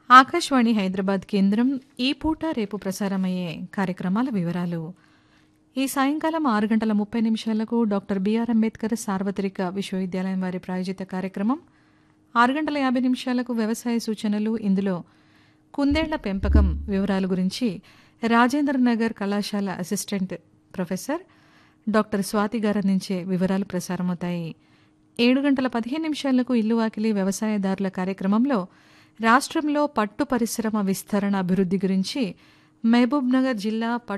ఆకాశవాణి హైదరాబాద్ కేంద్రం ఈ పూట రేపు ప్రసారమయ్యే కార్యక్రమాల వివరాలు ఈ సాయంకాలం ఆరు గంటల ముప్పై నిమిషాలకు డాక్టర్ బిఆర్ అంబేద్కర్ సార్వత్రిక విశ్వవిద్యాలయం వారి ప్రాయోజిత కార్యక్రమం ఆరు గంటల యాభై నిమిషాలకు వ్యవసాయ సూచనలు ఇందులో కుందేళ్ల పెంపకం వివరాల గురించి రాజేంద్ర నగర్ కళాశాల అసిస్టెంట్ ప్రొఫెసర్ డాక్టర్ స్వాతి గారు అందించే వివరాలు ప్రసారమవుతాయి ఏడు గంటల పదిహేను నిమిషాలకు ఇల్లు వాకిలి వ్యవసాయదారుల కార్యక్రమంలో రాష్ట్రంలో పట్టు పరిశ్రమ విస్తరణ అభివృద్ధి గురించి మహబూబ్ నగర్ జిల్లా పట్టు